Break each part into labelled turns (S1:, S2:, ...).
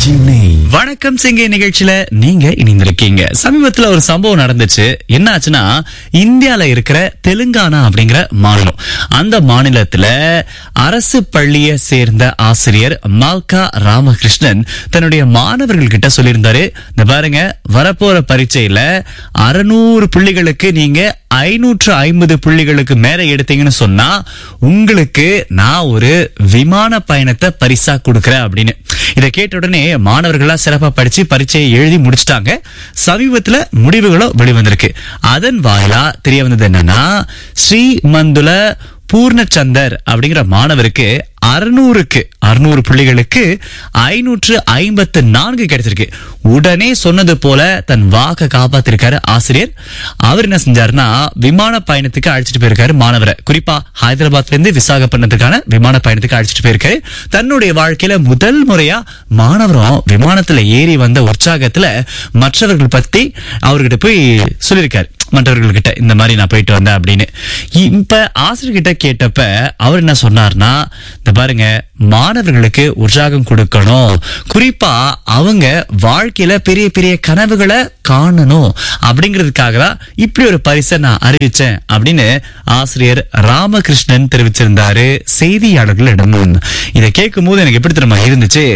S1: RJ நெய்
S2: வணக்கம் சிங்கை நிகழ்ச்சியில நீங்க இணைந்திருக்கீங்க சமீபத்துல ஒரு சம்பவம் நடந்துச்சு என்ன ஆச்சுன்னா இந்தியால இருக்கிற தெலுங்கானா அப்படிங்கிற மாநிலம் அந்த மாநிலத்துல அரசு பள்ளியை சேர்ந்த ஆசிரியர் மால்கா ராமகிருஷ்ணன் தன்னுடைய மாணவர்கள் கிட்ட சொல்லியிருந்தாரு இந்த பாருங்க வரப்போற பரீட்சையில அறுநூறு புள்ளிகளுக்கு நீங்க ஐநூற்று ஐம்பது புள்ளிகளுக்கு மேல எடுத்தீங்கன்னு சொன்னா உங்களுக்கு நான் ஒரு விமான பயணத்தை பரிசா கொடுக்கறேன் அப்படின்னு இதை கேட்ட உடனே மாணவர்களா சிறப்பா படிச்சு பரீட்சையை எழுதி முடிச்சிட்டாங்க சமீபத்துல முடிவுகளும் வெளிவந்திருக்கு அதன் வாயிலா தெரிய வந்தது என்னன்னா ஸ்ரீமந்துல பூர்ணச்சந்தர் அப்படிங்கிற மாணவருக்கு அறுநூறுக்கு அறுநூறு புள்ளிகளுக்கு ஐநூற்று ஐம்பத்து நான்கு கிடைச்சிருக்கு உடனே சொன்னது போல தன் வாக்க காப்பாத்திருக்காரு ஆசிரியர் அவர் என்ன செஞ்சாருன்னா விமான பயணத்துக்கு அழைச்சிட்டு போயிருக்காரு மாணவரை குறிப்பா ஹைதராபாத்ல இருந்து விசாகப்பட்டினத்துக்கான விமான பயணத்துக்கு அழைச்சிட்டு போயிருக்காரு தன்னுடைய வாழ்க்கையில முதல் முறையா மாணவரும் விமானத்துல ஏறி வந்த உற்சாகத்துல மற்றவர்கள் பத்தி அவர்கிட்ட போய் சொல்லியிருக்காரு மற்றவர்கள்கிட்ட இந்த மாதிரி நான் போயிட்டு வந்தேன் அப்படின்னு இப்ப ஆசிரியர்கிட்ட கேட்டப்ப அவர் என்ன சொன்னார்னா இந்த பாருங்க மாணவர்களுக்கு உற்சாகம் கொடுக்கணும் குறிப்பா அவங்க வாழ்க்கையில பெரிய பெரிய கனவுகளை காணணும் அப்படிங்கிறதுக்காக தான் இப்படி ஒரு பரிசை நான் அறிவிச்சேன் அப்படின்னு ஆசிரியர் ராமகிருஷ்ணன் தெரிவிச்சிருந்தாரு செய்தியாளர்களிடம் இதை கேட்கும் போது எனக்கு எப்படி தெரியுமா இருந்துச்சு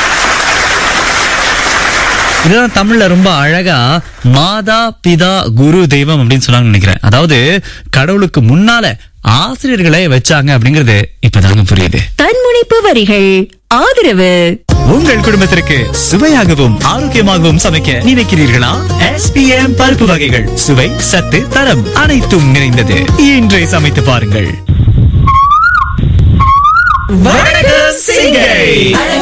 S2: இதெல்லாம் தமிழ்ல ரொம்ப அழகா மாதா பிதா குரு தெய்வம் அப்படின்னு சொன்னாங்கன்னு நினைக்கிறேன் அதாவது கடவுளுக்கு முன்னால ஆசிரியர்களை வச்சாங்க அப்படிங்கறது இப்பதாங்க புரியுது
S3: தன்முனைப்பு வரிகள் ஆதரவு
S2: உங்கள் குடும்பத்திற்கு சுவையாகவும் ஆரோக்கியமாகவும் சமைக்க நினைக்கிறீர்களா எஸ்பிஎம் பருப்பு வகைகள் சுவை சத்து தரம் அனைத்தும் நிறைந்தது இன்றே சமைத்து பாருங்கள் வணக்கம் சிங்கை